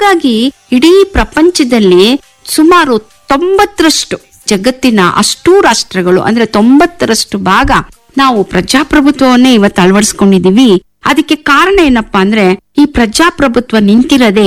ಹಾಗಾಗಿ ಇಡೀ ಪ್ರಪಂಚದಲ್ಲಿ ಸುಮಾರು ತೊಂಬತ್ತರಷ್ಟು ಜಗತ್ತಿನ ಅಷ್ಟೂ ರಾಷ್ಟ್ರಗಳು ಅಂದ್ರೆ ತೊಂಬತ್ತರಷ್ಟು ಭಾಗ ನಾವು ಪ್ರಜಾಪ್ರಭುತ್ವವನ್ನೇ ಇವತ್ತು ಅಳವಡಿಸ್ಕೊಂಡಿದೀವಿ ಅದಕ್ಕೆ ಕಾರಣ ಏನಪ್ಪಾ ಅಂದ್ರೆ ಈ ಪ್ರಜಾಪ್ರಭುತ್ವ ನಿಂತಿರದೆ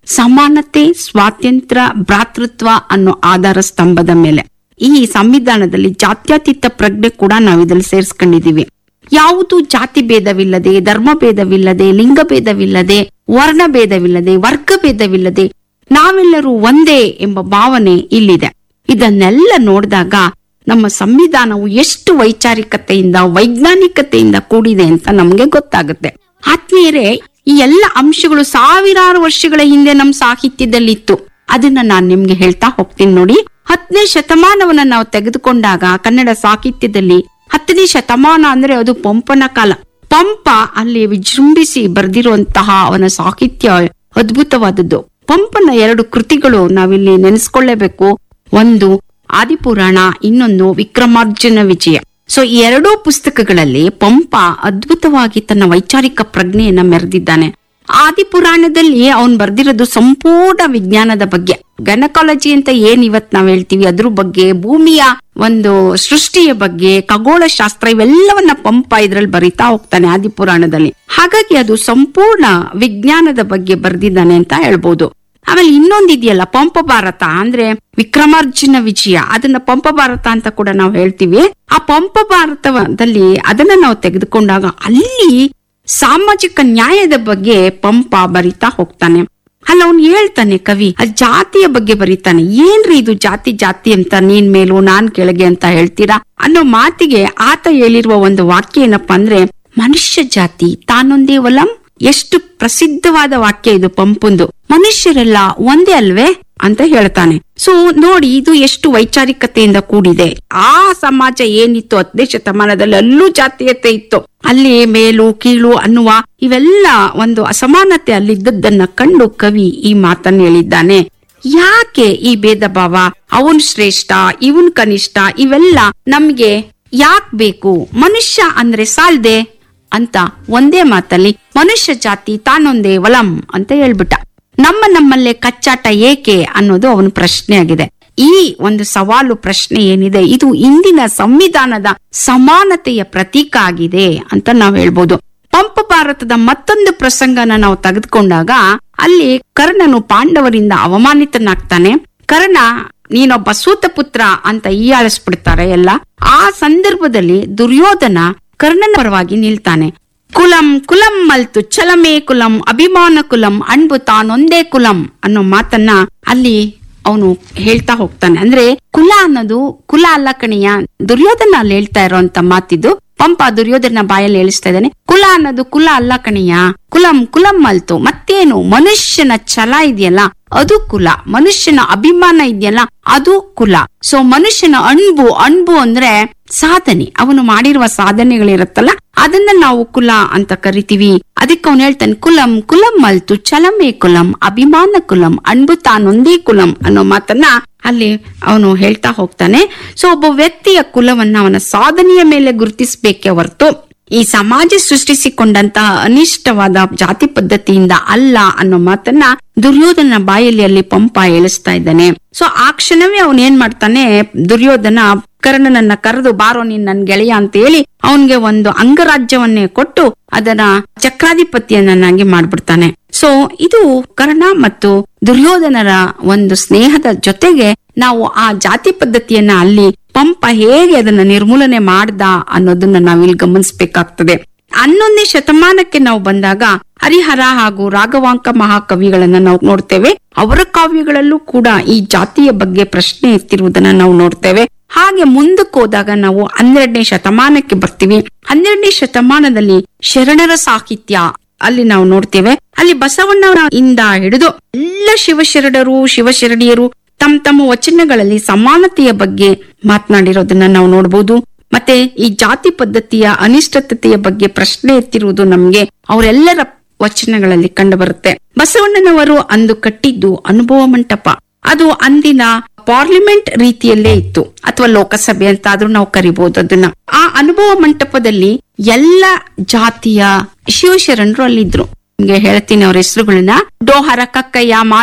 ಸಮಾನತೆ ಸ್ವಾತಂತ್ರ್ಯ ಭ್ರಾತೃತ್ವ ಅನ್ನೋ ಆಧಾರ ಸ್ತಂಭದ ಮೇಲೆ ಈ ಸಂವಿಧಾನದಲ್ಲಿ ಜಾತ್ಯತೀತ ಪ್ರಜ್ಞೆ ಕೂಡ ನಾವು ಇದ್ರಲ್ಲಿ ಸೇರಿಸ್ಕೊಂಡಿದೀವಿ ಯಾವುದು ಜಾತಿ ಭೇದವಿಲ್ಲದೆ ಧರ್ಮ ಭೇದವಿಲ್ಲದೆ ಲಿಂಗ ಭೇದವಿಲ್ಲದೆ ವರ್ಣ ಭೇದವಿಲ್ಲದೆ ವರ್ಗ ಭೇದವಿಲ್ಲದೆ ನಾವೆಲ್ಲರೂ ಒಂದೇ ಎಂಬ ಭಾವನೆ ಇಲ್ಲಿದೆ ಇದನ್ನೆಲ್ಲ ನೋಡಿದಾಗ ನಮ್ಮ ಸಂವಿಧಾನವು ಎಷ್ಟು ವೈಚಾರಿಕತೆಯಿಂದ ವೈಜ್ಞಾನಿಕತೆಯಿಂದ ಕೂಡಿದೆ ಅಂತ ನಮ್ಗೆ ಗೊತ್ತಾಗುತ್ತೆ ಆತ್ಮೀಯರೇ ಈ ಎಲ್ಲ ಅಂಶಗಳು ಸಾವಿರಾರು ವರ್ಷಗಳ ಹಿಂದೆ ನಮ್ಮ ಸಾಹಿತ್ಯದಲ್ಲಿತ್ತು ಅದನ್ನ ನಾನ್ ನಿಮ್ಗೆ ಹೇಳ್ತಾ ಹೋಗ್ತೀನಿ ನೋಡಿ ಹತ್ತನೇ ಶತಮಾನವನ್ನ ನಾವು ತೆಗೆದುಕೊಂಡಾಗ ಕನ್ನಡ ಸಾಹಿತ್ಯದಲ್ಲಿ ಹತ್ತನೇ ಶತಮಾನ ಅಂದ್ರೆ ಅದು ಪಂಪನ ಕಾಲ ಪಂಪ ಅಲ್ಲಿ ವಿಜೃಂಭಿಸಿ ಬರೆದಿರುವಂತಹ ಅವನ ಸಾಹಿತ್ಯ ಅದ್ಭುತವಾದದ್ದು ಪಂಪನ ಎರಡು ಕೃತಿಗಳು ನಾವಿಲ್ಲಿ ನೆನೆಸ್ಕೊಳ್ಳೇಬೇಕು ಒಂದು ಆದಿಪುರಾಣ ಇನ್ನೊಂದು ವಿಕ್ರಮಾರ್ಜುನ ವಿಜಯ ಸೊ ಈ ಎರಡೂ ಪುಸ್ತಕಗಳಲ್ಲಿ ಪಂಪ ಅದ್ಭುತವಾಗಿ ತನ್ನ ವೈಚಾರಿಕ ಪ್ರಜ್ಞೆಯನ್ನ ಮೆರೆದಿದ್ದಾನೆ ಆದಿಪುರಾಣದಲ್ಲಿ ಅವನ್ ಬರ್ದಿರೋದು ಸಂಪೂರ್ಣ ವಿಜ್ಞಾನದ ಬಗ್ಗೆ ಗನಕಾಲಜಿ ಅಂತ ಏನ್ ಇವತ್ ನಾವ್ ಹೇಳ್ತೀವಿ ಅದ್ರ ಬಗ್ಗೆ ಭೂಮಿಯ ಒಂದು ಸೃಷ್ಟಿಯ ಬಗ್ಗೆ ಖಗೋಳ ಶಾಸ್ತ್ರ ಇವೆಲ್ಲವನ್ನ ಪಂಪ ಇದ್ರಲ್ಲಿ ಬರಿತಾ ಹೋಗ್ತಾನೆ ಆದಿಪುರಾಣದಲ್ಲಿ ಹಾಗಾಗಿ ಅದು ಸಂಪೂರ್ಣ ವಿಜ್ಞಾನದ ಬಗ್ಗೆ ಬರ್ದಿದ್ದಾನೆ ಅಂತ ಹೇಳ್ಬೋದು ಆಮೇಲೆ ಇನ್ನೊಂದಿದೆಯಲ್ಲ ಪಂಪ ಭಾರತ ಅಂದ್ರೆ ವಿಕ್ರಮಾರ್ಜುನ ವಿಜಯ ಅದನ್ನ ಪಂಪ ಭಾರತ ಅಂತ ಕೂಡ ನಾವು ಹೇಳ್ತೀವಿ ಆ ಪಂಪ ಭಾರತದಲ್ಲಿ ಅದನ್ನ ನಾವು ತೆಗೆದುಕೊಂಡಾಗ ಅಲ್ಲಿ ಸಾಮಾಜಿಕ ನ್ಯಾಯದ ಬಗ್ಗೆ ಪಂಪ ಬರಿತಾ ಹೋಗ್ತಾನೆ ಅಲ್ಲ ಅವ್ನು ಹೇಳ್ತಾನೆ ಕವಿ ಆ ಜಾತಿಯ ಬಗ್ಗೆ ಬರೀತಾನೆ ಏನ್ರಿ ಇದು ಜಾತಿ ಜಾತಿ ಅಂತ ನೀನ್ ಮೇಲೂ ನಾನ್ ಕೆಳಗೆ ಅಂತ ಹೇಳ್ತೀರಾ ಅನ್ನೋ ಮಾತಿಗೆ ಆತ ಹೇಳಿರುವ ಒಂದು ವಾಕ್ಯ ಏನಪ್ಪಾ ಅಂದ್ರೆ ಮನುಷ್ಯ ಜಾತಿ ತಾನೊಂದೇ ವಲಂ ಎಷ್ಟು ಪ್ರಸಿದ್ಧವಾದ ವಾಕ್ಯ ಇದು ಪಂಪುಂದು ಮನುಷ್ಯರೆಲ್ಲ ಒಂದೇ ಅಲ್ವೇ ಅಂತ ಹೇಳ್ತಾನೆ ಸೊ ನೋಡಿ ಇದು ಎಷ್ಟು ವೈಚಾರಿಕತೆಯಿಂದ ಕೂಡಿದೆ ಆ ಸಮಾಜ ಏನಿತ್ತು ಹತ್ತನೇ ಶತಮಾನದಲ್ಲಿ ಅಲ್ಲೂ ಜಾತೀಯತೆ ಇತ್ತು ಅಲ್ಲಿ ಮೇಲು ಕೀಳು ಅನ್ನುವ ಇವೆಲ್ಲ ಒಂದು ಅಸಮಾನತೆ ಅಲ್ಲಿದ್ದದ್ದನ್ನ ಕಂಡು ಕವಿ ಈ ಮಾತನ್ನ ಹೇಳಿದ್ದಾನೆ ಯಾಕೆ ಈ ಭೇದ ಭಾವ ಅವನ್ ಶ್ರೇಷ್ಠ ಇವನ್ ಕನಿಷ್ಠ ಇವೆಲ್ಲ ನಮ್ಗೆ ಯಾಕ್ ಬೇಕು ಮನುಷ್ಯ ಅಂದ್ರೆ ಸಾಲ್ದೆ ಅಂತ ಒಂದೇ ಮಾತಲ್ಲಿ ಮನುಷ್ಯ ಜಾತಿ ತಾನೊಂದೇ ವಲಂ ಅಂತ ಹೇಳ್ಬಿಟ್ಟ ನಮ್ಮ ನಮ್ಮಲ್ಲೇ ಕಚ್ಚಾಟ ಏಕೆ ಅನ್ನೋದು ಅವನ ಪ್ರಶ್ನೆ ಆಗಿದೆ ಈ ಒಂದು ಸವಾಲು ಪ್ರಶ್ನೆ ಏನಿದೆ ಇದು ಇಂದಿನ ಸಂವಿಧಾನದ ಸಮಾನತೆಯ ಪ್ರತೀಕ ಆಗಿದೆ ಅಂತ ನಾವ್ ಹೇಳ್ಬೋದು ಪಂಪ ಭಾರತದ ಮತ್ತೊಂದು ಪ್ರಸಂಗನ ನಾವು ತೆಗೆದುಕೊಂಡಾಗ ಅಲ್ಲಿ ಕರ್ಣನು ಪಾಂಡವರಿಂದ ಅವಮಾನಿತನಾಗ್ತಾನೆ ಕರ್ಣ ನೀನೊಬ್ಬ ಸೂತ ಪುತ್ರ ಅಂತ ಹೀಯಾಳಿಸ್ಬಿಡ್ತಾರೆ ಎಲ್ಲ ಆ ಸಂದರ್ಭದಲ್ಲಿ ದುರ್ಯೋಧನ ಕರ್ಣನ ಪರವಾಗಿ ನಿಲ್ತಾನೆ ಕುಲಂ ಕುಲಂ ಮಲ್ತು ಛಲಮೇ ಕುಲಂ ಅಭಿಮಾನ ಕುಲಂ ಅಣ್ಬು ತಾನೊಂದೇ ಕುಲಂ ಅನ್ನೋ ಮಾತನ್ನ ಅಲ್ಲಿ ಅವನು ಹೇಳ್ತಾ ಹೋಗ್ತಾನೆ ಅಂದ್ರೆ ಕುಲ ಅನ್ನೋದು ಕುಲ ಅಲ್ಲ ಕಣಿಯ ದುರ್ಯೋಧನ ಅಲ್ಲಿ ಹೇಳ್ತಾ ಇರೋಂತ ಮಾತಿದು ಪಂಪ ದುರ್ಯೋಧನ ಬಾಯಲ್ಲಿ ಹೇಳಿಸ್ತಾ ಇದ್ದಾನೆ ಕುಲ ಅನ್ನೋದು ಕುಲ ಅಲ್ಲ ಕಣಿಯ ಕುಲಂ ಕುಲಂ ಮಲ್ತು ಮತ್ತೇನು ಮನುಷ್ಯನ ಛಲ ಇದೆಯಲ್ಲ ಅದು ಕುಲ ಮನುಷ್ಯನ ಅಭಿಮಾನ ಇದೆಯಲ್ಲ ಅದು ಕುಲ ಸೊ ಮನುಷ್ಯನ ಅಣ್ಬು ಅಣ್ಬು ಅಂದ್ರೆ ಸಾಧನೆ ಅವನು ಮಾಡಿರುವ ಸಾಧನೆಗಳಿರುತ್ತಲ್ಲ ಅದನ್ನ ನಾವು ಕುಲ ಅಂತ ಕರಿತೀವಿ ಅದಕ್ಕೆ ಅವನು ಹೇಳ್ತಾನೆ ಕುಲಂ ಕುಲಂ ಮಲ್ತು ಛಲಮೇ ಕುಲಂ ಅಭಿಮಾನ ಕುಲಂ ಅಣ್ಬು ತಾನೊಂದೇ ಕುಲಂ ಅನ್ನೋ ಮಾತನ್ನ ಅಲ್ಲಿ ಅವನು ಹೇಳ್ತಾ ಹೋಗ್ತಾನೆ ಸೊ ಒಬ್ಬ ವ್ಯಕ್ತಿಯ ಕುಲವನ್ನ ಅವನ ಸಾಧನೆಯ ಮೇಲೆ ಗುರುತಿಸಬೇಕೆ ಹೊರತು ಈ ಸಮಾಜ ಸೃಷ್ಟಿಸಿಕೊಂಡಂತಹ ಅನಿಷ್ಟವಾದ ಜಾತಿ ಪದ್ಧತಿಯಿಂದ ಅಲ್ಲ ಅನ್ನೋ ಮಾತನ್ನ ದುರ್ಯೋಧನ ಬಾಯಲ್ಲಿ ಅಲ್ಲಿ ಪಂಪ ಹೇಳಿಸ್ತಾ ಇದ್ದಾನೆ ಸೊ ಆ ಕ್ಷಣವೇ ಅವನ್ ಏನ್ ಮಾಡ್ತಾನೆ ದುರ್ಯೋಧನ ಕರ್ಣನನ್ನ ಕರೆದು ಬಾರೋ ನೀನ್ ನನ್ ಗೆಳೆಯ ಅಂತ ಹೇಳಿ ಅವನ್ಗೆ ಒಂದು ಅಂಗರಾಜ್ಯವನ್ನೇ ಕೊಟ್ಟು ಅದರ ಚಕ್ರಾಧಿಪತಿಯನ್ನಾಗಿ ಮಾಡ್ಬಿಡ್ತಾನೆ ಸೊ ಇದು ಕರ್ಣ ಮತ್ತು ದುರ್ಯೋಧನರ ಒಂದು ಸ್ನೇಹದ ಜೊತೆಗೆ ನಾವು ಆ ಜಾತಿ ಪದ್ಧತಿಯನ್ನ ಅಲ್ಲಿ ಪಂಪ ಹೇಗೆ ಅದನ್ನ ನಿರ್ಮೂಲನೆ ಮಾಡ್ದ ಅನ್ನೋದನ್ನ ನಾವಿಲ್ಲಿ ಗಮನಿಸಬೇಕಾಗ್ತದೆ ಹನ್ನೊಂದನೇ ಶತಮಾನಕ್ಕೆ ನಾವು ಬಂದಾಗ ಹರಿಹರ ಹಾಗೂ ರಾಘವಾಂಕ ಮಹಾಕವಿಗಳನ್ನ ನಾವು ನೋಡ್ತೇವೆ ಅವರ ಕಾವ್ಯಗಳಲ್ಲೂ ಕೂಡ ಈ ಜಾತಿಯ ಬಗ್ಗೆ ಪ್ರಶ್ನೆ ಎತ್ತಿರುವುದನ್ನ ನಾವು ನೋಡ್ತೇವೆ ಹಾಗೆ ಮುಂದಕ್ಕೆ ಹೋದಾಗ ನಾವು ಹನ್ನೆರಡನೇ ಶತಮಾನಕ್ಕೆ ಬರ್ತೀವಿ ಹನ್ನೆರಡನೇ ಶತಮಾನದಲ್ಲಿ ಶರಣರ ಸಾಹಿತ್ಯ ಅಲ್ಲಿ ನಾವು ನೋಡ್ತೇವೆ ಅಲ್ಲಿ ಬಸವಣ್ಣವರ ಇಂದ ಹಿಡಿದು ಎಲ್ಲ ಶಿವಶರಣರು ಶಿವಶರಣೀಯರು ತಮ್ಮ ತಮ್ಮ ವಚನಗಳಲ್ಲಿ ಸಮಾನತೆಯ ಬಗ್ಗೆ ಮಾತನಾಡಿರೋದನ್ನ ನಾವು ನೋಡಬಹುದು ಮತ್ತೆ ಈ ಜಾತಿ ಪದ್ಧತಿಯ ಅನಿಷ್ಟತೆಯ ಬಗ್ಗೆ ಪ್ರಶ್ನೆ ಎತ್ತಿರುವುದು ನಮ್ಗೆ ಅವರೆಲ್ಲರ ವಚನಗಳಲ್ಲಿ ಕಂಡು ಬರುತ್ತೆ ಬಸವಣ್ಣನವರು ಅಂದು ಕಟ್ಟಿದ್ದು ಅನುಭವ ಮಂಟಪ ಅದು ಅಂದಿನ ಪಾರ್ಲಿಮೆಂಟ್ ರೀತಿಯಲ್ಲೇ ಇತ್ತು ಅಥವಾ ಲೋಕಸಭೆ ಅಂತ ಆದ್ರೂ ನಾವು ಕರಿಬಹುದು ಅದನ್ನ ಆ ಅನುಭವ ಮಂಟಪದಲ್ಲಿ ಎಲ್ಲ ಜಾತಿಯ ಶಿವಶರಣರು ಅಲ್ಲಿದ್ರು ನಿಮ್ಗೆ ಹೇಳ್ತೀನಿ ಅವ್ರ ಹೆಸರುಗಳನ್ನ ಡೋಹರ ಕಕ್ಕಯ್ಯ